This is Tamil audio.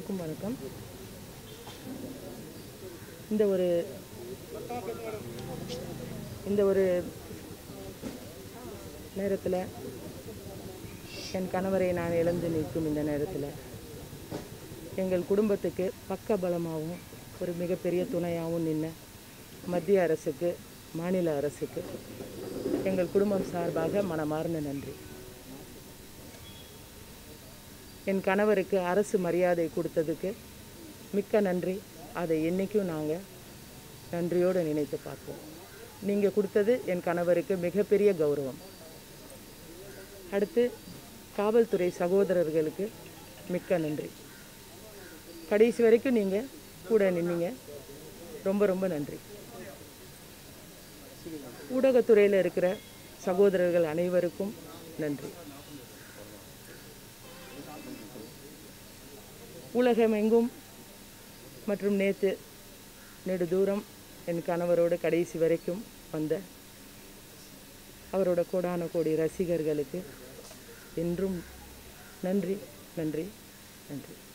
அனைவருக்கும் வணக்கம் இந்த ஒரு இந்த ஒரு நேரத்தில் என் கணவரை நான் இழந்து நிற்கும் இந்த நேரத்தில் எங்கள் குடும்பத்துக்கு பக்கபலமாகவும் ஒரு மிகப்பெரிய துணையாகவும் நின்ன மத்திய அரசுக்கு மாநில அரசுக்கு எங்கள் குடும்பம் சார்பாக மனமார்ந்த நன்றி என் கணவருக்கு அரசு மரியாதை கொடுத்ததுக்கு மிக்க நன்றி அதை என்றைக்கும் நாங்கள் நன்றியோடு நினைத்து பார்ப்போம் நீங்கள் கொடுத்தது என் கணவருக்கு மிகப்பெரிய கௌரவம் அடுத்து காவல்துறை சகோதரர்களுக்கு மிக்க நன்றி கடைசி வரைக்கும் நீங்கள் கூட நின்னீங்க ரொம்ப ரொம்ப நன்றி ஊடகத்துறையில் இருக்கிற சகோதரர்கள் அனைவருக்கும் நன்றி உலகமெங்கும் மற்றும் நேற்று நெடுதூரம் என் கணவரோடு கடைசி வரைக்கும் வந்த அவரோட கோடான கோடி ரசிகர்களுக்கு என்றும் நன்றி நன்றி நன்றி